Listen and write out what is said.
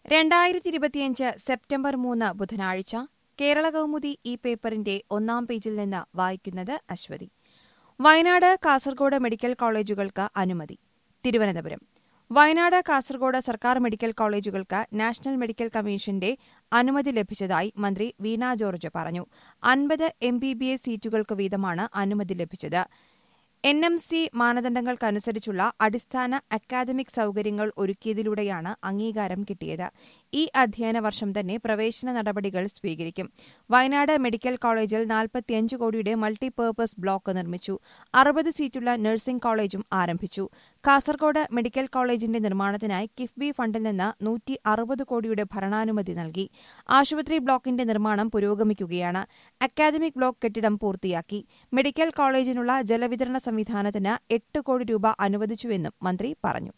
രണ്ടായിരത്തി ഇരുപത്തിയഞ്ച് സെപ്റ്റംബർ മൂന്ന് ബുധനാഴ്ച കേരള കൗമുദി ഈ പേപ്പറിന്റെ ഒന്നാം പേജിൽ നിന്ന് വായിക്കുന്നത് അശ്വതി വയനാട് കാസർഗോഡ് മെഡിക്കൽ കോളേജുകൾക്ക് അനുമതി തിരുവനന്തപുരം വയനാട് കാസർഗോഡ് സർക്കാർ മെഡിക്കൽ കോളേജുകൾക്ക് നാഷണൽ മെഡിക്കൽ കമ്മീഷന്റെ അനുമതി ലഭിച്ചതായി മന്ത്രി വീണ ജോർജ് പറഞ്ഞു അൻപത് എം ബി ബി എസ് സീറ്റുകൾക്ക് വീതമാണ് അനുമതി ലഭിച്ചത് എൻ എം സി മാനദണ്ഡങ്ങൾക്കനുസരിച്ചുള്ള അടിസ്ഥാന അക്കാദമിക് സൌകര്യങ്ങൾ ഒരുക്കിയതിലൂടെയാണ് അംഗീകാരം കിട്ടിയത് ഈ അധ്യയന വർഷം തന്നെ പ്രവേശന നടപടികൾ സ്വീകരിക്കും വയനാട് മെഡിക്കൽ കോളേജിൽ നാൽപ്പത്തിയഞ്ച് കോടിയുടെ മൾട്ടിപർപ്പസ് ബ്ലോക്ക് നിർമ്മിച്ചു അറുപത് സീറ്റുള്ള നഴ്സിംഗ് കോളേജും ആരംഭിച്ചു കാസർഗോഡ് മെഡിക്കൽ കോളേജിന്റെ നിർമ്മാണത്തിനായി കിഫ്ബി ഫണ്ടിൽ നിന്ന് നൂറ്റി അറുപത് കോടിയുടെ ഭരണാനുമതി നൽകി ആശുപത്രി ബ്ലോക്കിന്റെ നിർമ്മാണം പുരോഗമിക്കുകയാണ് അക്കാദമിക് ബ്ലോക്ക് കെട്ടിടം പൂർത്തിയാക്കി മെഡിക്കൽ കോളേജിനുള്ള ജലവിതരണ സംവിധാനത്തിന് എട്ട് കോടി രൂപ അനുവദിച്ചുവെന്നും മന്ത്രി പറഞ്ഞു